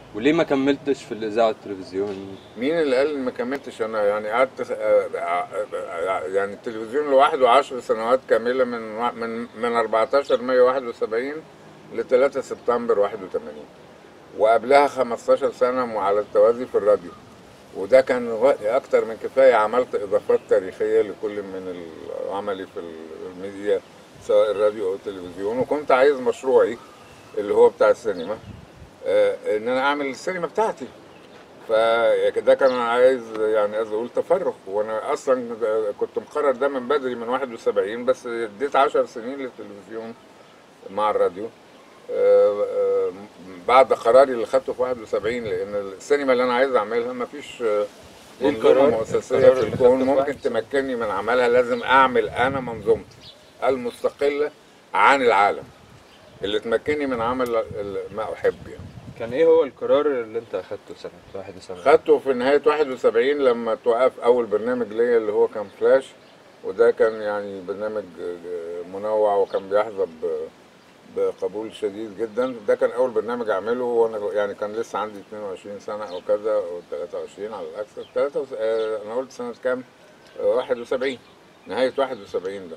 وليه ما كملتش في الاذاعه والتلفزيون مين اللي قال إن ما كملتش انا يعني قعدت آه، آه، يعني التلفزيون لوحده 10 سنوات كامله من وا- من من 14 مايو 71 ل 3 سبتمبر 81 وقبلها 15 سنه على التوازي في الراديو وده كان وقت اكتر من كفايه عملت اضافات تاريخيه لكل من ال- عملي في الميديا سواء الراديو او التلفزيون وكنت عايز مشروعي اللي هو بتاع السينما آه، ان انا اعمل السينما بتاعتي فده كان عايز يعني عايز اقول تفرغ وانا اصلا كنت مقرر ده من بدري من 71 بس اديت 10 سنين للتلفزيون مع الراديو آه، آه، بعد قراري اللي خدته في 71 لان السينما اللي انا عايز اعملها ما فيش إيه منظومه القرار؟ مؤسسيه القرار في اللي الكون خدته في ممكن 71. تمكنني من عملها لازم اعمل انا منظومتي المستقله عن العالم اللي تمكنني من عمل ال- ما احب يعني كان ايه هو القرار اللي انت اخدته سنه 71 خدته في نهاية 71 لما توقف أول برنامج ليا اللي هو كان فلاش وده كان يعني برنامج منوع وكان بيحظى ب- بقبول شديد جدا ده كان أول برنامج أعمله وأنا يعني كان لسه عندي 22 سنة أو كذا أو 23 على الأكثر 3 أنا قلت سنة كام؟ آه، 71 نهاية 71 ده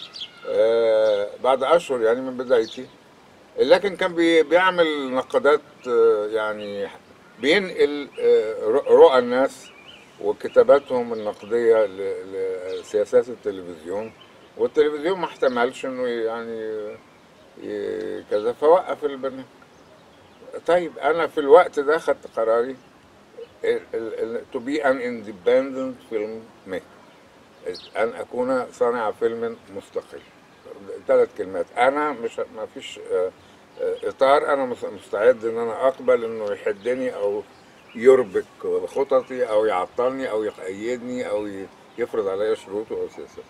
آه، بعد أشهر يعني من بدايتي لكن كان بي- بيعمل نقادات آه، يعني بينقل آه، رؤ- رؤى الناس وكتاباتهم النقدية ل- لسياسات التلفزيون والتلفزيون ما احتملش انه يعني ي- كذا فوقف البرنامج طيب انا في الوقت ده خدت قراري to be an independent film maker ان اكون صانع فيلم مستقل ثلاث كلمات انا مش ما فيش آه، آه، اطار انا مس- مستعد ان انا اقبل انه يحدني او يربك خططي او يعطلني او يقيدني او ي- يفرض عليا شروطه او سياسات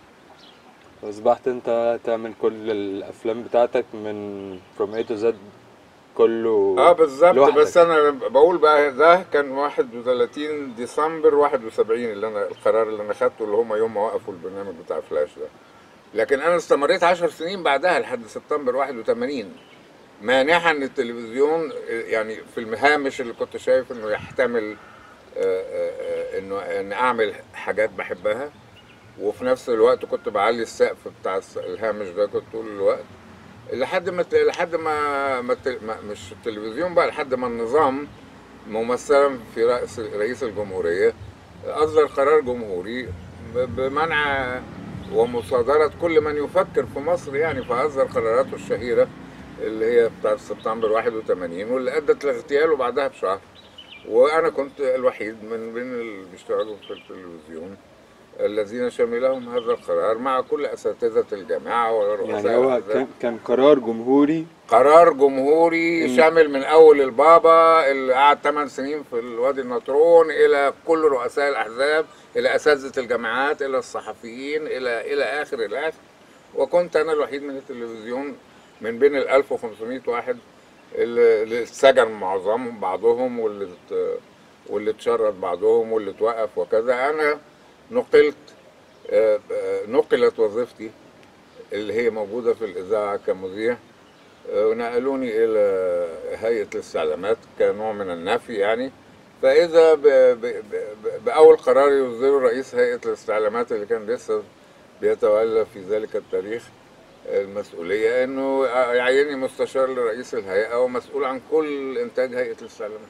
اصبحت انت تعمل كل الافلام بتاعتك من from A to Z كله اه بالظبط لوحدك. بس انا بقول بقى ده كان 31 ديسمبر 71 اللي انا القرار اللي انا خدته اللي هم يوم ما وقفوا البرنامج بتاع فلاش ده لكن انا استمريت 10 سنين بعدها لحد سبتمبر 81 مانحا ان التلفزيون يعني في الهامش اللي كنت شايف انه يحتمل آه، آه، آه، انه ان اعمل حاجات بحبها وفي نفس الوقت كنت بعلي السقف بتاع الس- الهامش ده كنت طول الوقت لحد ما لحد ما, ما, الت- ما مش التلفزيون بقى لحد ما النظام ممثلا في رئيس رئيس الجمهوريه اصدر قرار جمهوري ب- بمنع ومصادره كل من يفكر في مصر يعني فاصدر قراراته الشهيره اللي هي بتاعت سبتمبر 81 واللي ادت لاغتياله بعدها بشهر وانا كنت الوحيد من بين اللي بيشتغلوا في التلفزيون الذين شملهم هذا القرار مع كل اساتذه الجامعه ورؤساء يعني هو الأحزاب. كان, كان قرار جمهوري قرار جمهوري إن- شامل من اول البابا اللي قعد 8 سنين في الوادي النطرون الى كل رؤساء الاحزاب الى اساتذه الجامعات الى الصحفيين الى الى اخر الى اخر وكنت انا الوحيد من التلفزيون من بين ال 1500 واحد اللي اللي اتسجن معظمهم بعضهم واللي ات- واللي اتشرد بعضهم واللي اتوقف وكذا انا نقلت آه، آه، نقلت وظيفتي اللي هي موجوده في الاذاعه كمذيع آه، ونقلوني الى هيئه الاستعلامات كنوع من النفي يعني فاذا ب- ب- ب- باول قرار يصدره رئيس هيئه الاستعلامات اللي كان لسه بيتولى في ذلك التاريخ المسؤوليه انه يعيني مستشار لرئيس الهيئه ومسؤول عن كل انتاج هيئه الاستعلامات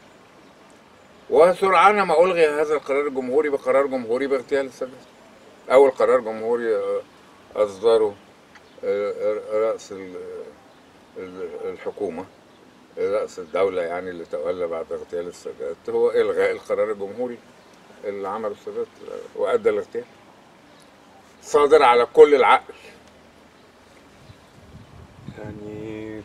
وسرعان ما الغي هذا القرار الجمهوري بقرار جمهوري باغتيال السادات اول قرار جمهوري آه، اصدره آه، رأس ال- ال- الحكومة رأس الدولة يعني اللي تولى بعد اغتيال السادات هو إلغاء القرار الجمهوري اللي عمله السادات وأدى الاغتيال صادر على كل العقل يعني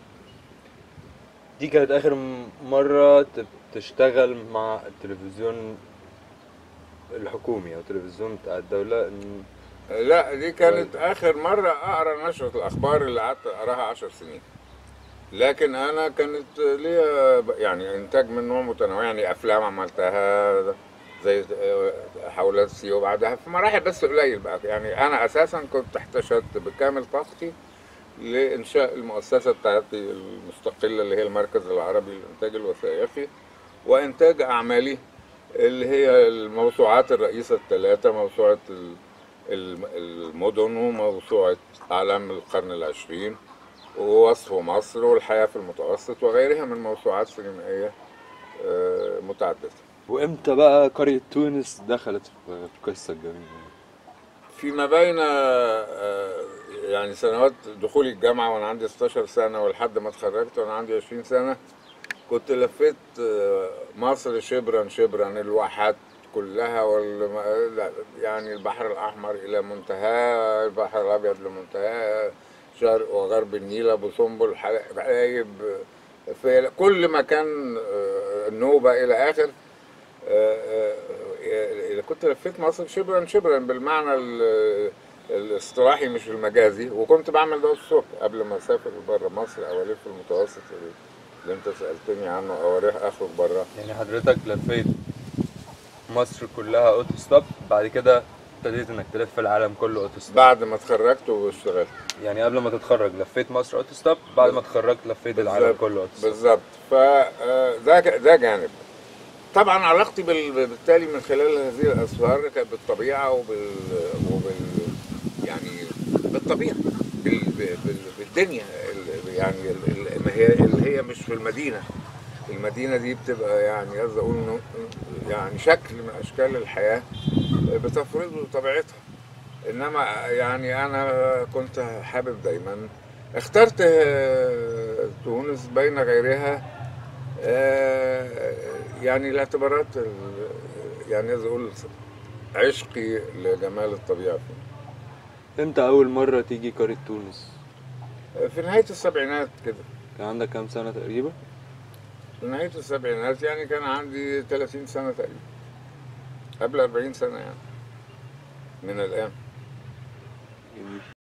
دي كانت اخر م- مرة ت- تشتغل مع التلفزيون الحكومي او التلفزيون بتاع الدولة إن لا دي كانت آخر مرة أقرأ نشرة الأخبار اللي قعدت أقراها عشر سنين لكن أنا كانت ليا ب- يعني إنتاج من نوع متنوع يعني أفلام عملتها زي حولات سي وبعدها في مراحل بس قليل بقى يعني أنا أساسا كنت احتشدت بكامل طاقتي لإنشاء المؤسسة بتاعتي المستقلة اللي هي المركز العربي للإنتاج الوثائقي وإنتاج أعمالي اللي هي الموسوعات الرئيسة الثلاثة موسوعة ال- الم- المدن وموسوعة أعلام القرن العشرين ووصف مصر والحياة في المتوسط وغيرها من موسوعات سينمائية آه، متعددة وامتى بقى قرية تونس دخلت في القصة الجميلة دي؟ فيما بين آه، يعني سنوات دخولي الجامعة وأنا عندي 16 سنة ولحد ما اتخرجت وأنا عندي 20 سنة كنت لفيت آه، مصر شبرا شبرا الواحات كلها وال يعني البحر الأحمر إلى منتهى البحر الأبيض لمنتهى شرق وغرب النيل أبو سمبل حلايب في كل مكان آه، النوبة إلى آخر آه، آه، إذا كنت لفيت مصر شبرا شبرا بالمعنى ال- الاصطلاحي مش المجازي وكنت بعمل ده الصبح قبل ما اسافر بره مصر او الف المتوسط اللي انت سالتني عنه او اروح اخرج بره يعني حضرتك لفيت مصر كلها اوتو ستوب بعد كده ابتديت انك تلف العالم كله اوتو ستوب بعد ما اتخرجت واشتغلت يعني قبل ما تتخرج لفيت مصر اوتو ستوب بعد ما اتخرجت لفيت العالم بالظبط. كله اوتو ستوب بالظبط فده ده جانب طبعا علاقتي بال- بالتالي من خلال هذه الاسفار كانت بالطبيعه وبال وبال يعني بالطبيعه بال... بال... بالدنيا ال- يعني ال- ال- ما هي اللي هي مش في المدينه المدينه دي بتبقى يعني قصدي اقول إنه يعني شكل من اشكال الحياه بتفرض طبيعتها انما يعني انا كنت حابب دايما اخترت آه، تونس بين غيرها آه، يعني الاعتبارات ال- يعني عايز اقول عشقي لجمال الطبيعه فيه. امتى اول مرة تيجي قرية تونس في نهايه السبعينات كده كان عندك كام سنة تقريبا في نهايه السبعينات يعني كان عندي 30 سنه تقريبا قبل 40 سنه يعني من الان جميل